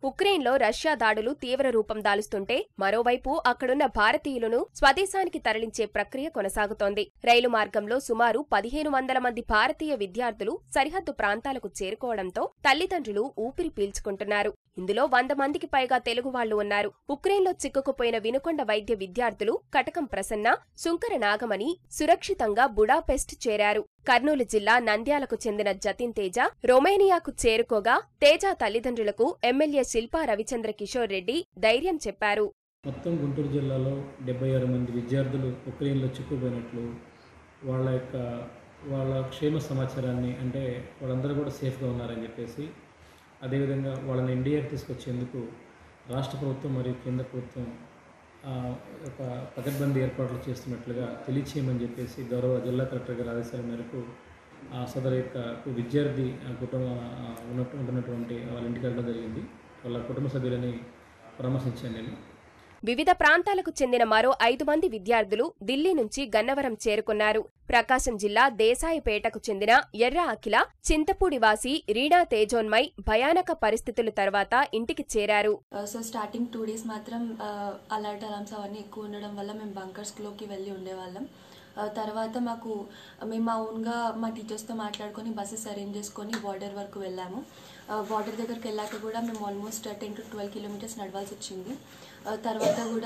ఉక్రెయిన్లో రష్యా దాడులు తీవ్ర రూపం దాలుస్తుంటే మరోవైపు అక్కడున్న భారతీయులను స్వదేశానికి తరలించే ప్రక్రియ కొనసాగుతోంది రైలు మార్గంలో సుమారు పదిహేను వందల మంది భారతీయ విద్యార్థులు సరిహద్దు ప్రాంతాలకు చేరుకోవడంతో తల్లిదండ్రులు ఊపిరి పీల్చుకుంటున్నారు ఇందులో వంద మందికి పైగా తెలుగు వాళ్లు ఉన్నారు ఉక్రెయిన్లో చిక్కుకుపోయిన వినుకొండ వైద్య విద్యార్థులు కటకం ప్రసన్న సుంకర నాగమణి సురక్షితంగా బుడాపెస్ట్ చేరారు కర్నూలు జిల్లా నంద్యాలకు చెందిన జతిన్ తేజ రొమేనియాకు చేరుకోగా తేజ తల్లిదండ్రులకు ఎమ్మెల్యే శిల్పా రవిచంద్ర కిషోర్ రెడ్డి ధైర్యం చెప్పారు మొత్తం గుంటూరు జిల్లాలో డెబ్బై ఆరు మంది విద్యార్థులు ఉక్రెయిన్లో చిక్కుపోయినట్లు వాళ్ళ యొక్క వాళ్ళ క్షేమ సమాచారాన్ని అంటే వాళ్ళందరూ కూడా సేఫ్గా ఉన్నారని చెప్పేసి అదేవిధంగా వాళ్ళని ఇండియాకి తీసుకొచ్చేందుకు రాష్ట్ర ప్రభుత్వం మరియు కేంద్ర ప్రభుత్వం ఆ, ఒక పకడ్బందీ ఏర్పాట్లు చేస్తున్నట్లుగా తెలియచేయమని చెప్పేసి గౌరవ జిల్లా కలెక్టర్ గారి ఆదేశాల మేరకు ఆ సదరు యొక్క విద్యార్థి ఆ కుటుంబ ఆ, ఉన్నట్టు ఉంటున్నటువంటి వాళ్ళ ఇంటికి వెళ్ళడం జరిగింది వాళ్ళ కుటుంబ సభ్యులని పరామర్శించాను నేను వివిధ ప్రాంతాలకు చెందిన మరో ఐదు మంది విద్యార్థులు ఢిల్లీ నుంచి గన్నవరం చేరుకున్నారు ప్రకాశం జిల్లా దేశాయిపేటకు చెందిన ఎర్ర అఖిల చింతపూడివాసి రీనా తేజోన్మై భయానక పరిస్థితుల తర్వాత ఇంటికి చేరారు సో స్టార్టింగ్ టూ డేస్ మాత్రం అలర్ట్ అలామ్స్ అవన్నీ ఎక్కువ ఉండడం వల్ల మేము బంకర్స్లోకి వెళ్ళి ఉండేవాళ్ళం ఆ, తర్వాత మాకు మేము మా ఓన్గా మా టీచర్స్తో మాట్లాడుకొని బస్సెస్ అరేంజ్ చేసుకొని బార్డర్ వరకు వెళ్ళాము బార్డర్ దగ్గరికి వెళ్ళాక కూడా మేము almost ten to twelve kilometres నడవాల్సి వచ్చింది ఆ, తర్వాత కూడా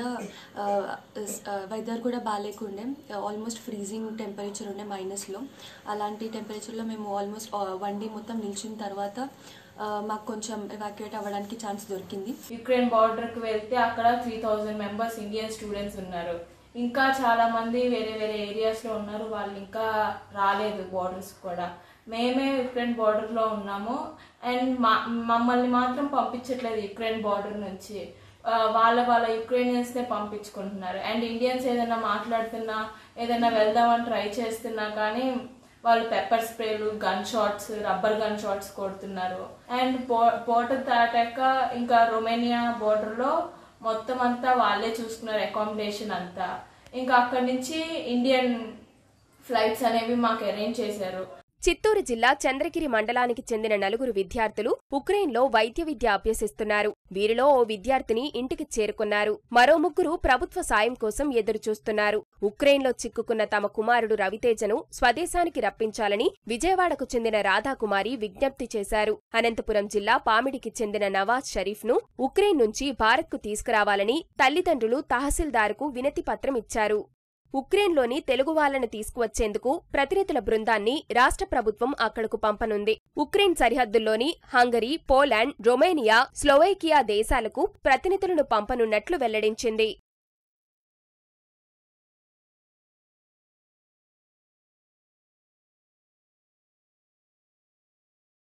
వెదర్ కూడా బాగాలేకుండే ఆల్మోస్ట్ ఫ్రీజింగ్ టెంపరేచర్ ఉండే మైనస్లో అలాంటి టెంపరేచర్లో మేము ఆల్మోస్ట్ వన్ డే మొత్తం నిలిచిన తర్వాత ఆ, మాకు కొంచెం ఎవాక్యుయేట్ అవ్వడానికి ఛాన్స్ దొరికింది యుక్రెయిన్ బార్డర్కి వెళ్తే అక్కడ three thousand members Indian students ఉన్నారు ఇంకా చాలా మంది వేరే వేరే ఏరియాస్లో ఉన్నారు వాళ్ళు ఇంకా రాలేదు బార్డర్స్ కూడా మేమే యుక్రెయిన్ బార్డర్లో ఉన్నాము అండ్ మా మమ్మల్ని మాత్రం పంపించట్లేదు యుక్రెయిన్ బార్డర్ నుంచి ఆ, వాళ్ళ వాళ్ళ యుక్రెయినియన్స్నే పంపించుకుంటున్నారు అండ్ ఇండియన్స్ ఏదైనా మాట్లాడుతున్నా ఏదైనా వెళ్దామని ట్రై చేస్తున్నా కానీ వాళ్ళు పెప్పర్ స్ప్రేలు gun shots rubber gun shots కొడుతున్నారు అండ్ బోర్డర్ దాటాక ఇంకా రొమేనియా బోర్డర్లో మొత్తం అంతా వాళ్ళే చూసుకున్నారు అకామిడేషన్ అంతా ఇంకా అక్కడి నుంచి ఇండియన్ ఫ్లైట్స్ అనేవి మాకు అరేంజ్ చేశారు చిత్తూరు జిల్లా చంద్రగిరి మండలానికి చెందిన నలుగురు విద్యార్థులు ఉక్రెయిన్లో వైద్య విద్య అభ్యసిస్తున్నారు వీరిలో ఓ విద్యార్థిని ఇంటికి చేరుకున్నారు మరో ముగ్గురు ప్రభుత్వ సాయం కోసం ఎదురుచూస్తున్నారు ఉక్రెయిన్లో చిక్కుకున్న తమ కుమారుడు రవితేజను స్వదేశానికి రప్పించాలని విజయవాడకు చెందిన రాధాకుమారి విజ్ఞప్తి చేశారు అనంతపురం జిల్లా పామిడికి చెందిన నవాజ్ షరీఫ్ను ఉక్రెయిన్ నుంచి భారత్కు తీసుకురావాలని తల్లిదండ్రులు తహసీల్దార్కు వినతి పత్రం ఇచ్చారు ఉక్రెయిన్లోని తెలుగు వాళ్లను తీసుకువచ్చేందుకు ప్రతినిధుల బృందాన్ని రాష్ట్ర ప్రభుత్వం అక్కడకు పంపనుంది ఉక్రెయిన్ సరిహద్దుల్లోని హంగరీ పోలాండ్ రొమేనియా స్లోవేకియా దేశాలకు ప్రతినిధులను పంపనున్నట్లు వెల్లడించింది